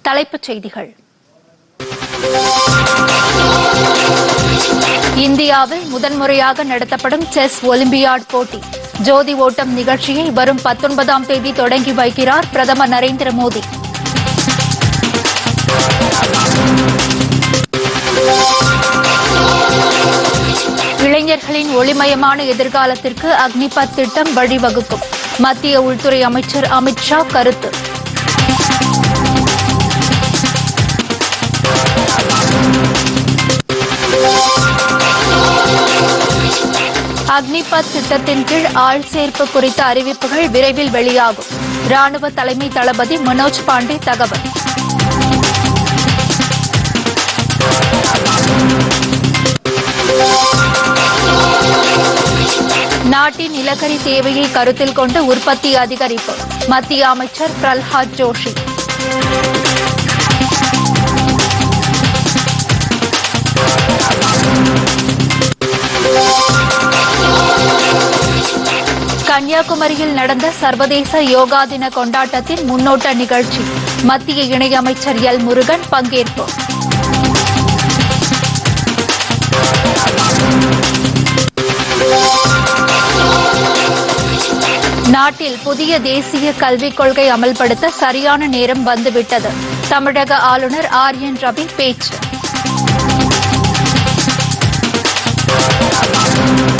தலைப்புச் செய்திகள் இந்தியாவில் முதன்முறையாக நடத்தப்படும் செஸ் ஒலிம்பியாட் போட்டி ஜோதி ஓட்டம் நிகழ்ச்சியை வரும் பத்தொன்பதாம் தேதி தொடங்கி வைக்கிறார் பிரதமர் நரேந்திர மோடி இளைஞர்களின் ஒளிமயமான எதிர்காலத்திற்கு அக்னிபத் திட்டம் வழிவகுக்கும் மத்திய உள்துறை அமைச்சர் அமித் ஷா கருத்து அக்னிபத் திட்டத்தின் கீழ் ஆள் சேர்ப்பு குறித்த அறிவிப்புகள் விரைவில் வெளியாகும் ராணுவ தலைமை தளபதி மனோஜ் பாண்டே தகவல் நாட்டின் நிலக்கரி தேவையை கருத்தில் கொண்டு உற்பத்தி அதிகரிப்பு மத்திய அமைச்சர் பிரல்ஹாத் ஜோஷி கன்னியாகுமரியில் நடந்த சர்வதேச யோகா தின கொண்டாட்டத்தின் முன்னோட்ட நிகழ்ச்சி மத்திய இணையமைச்சர் எல் முருகன் பங்கேற்பு நாட்டில் புதிய தேசிய கல்விக் கொள்கை அமல்படுத்த சரியான நேரம் வந்துவிட்டது தமிழக ஆளுநர் ஆர் என் ரவி பேச்சு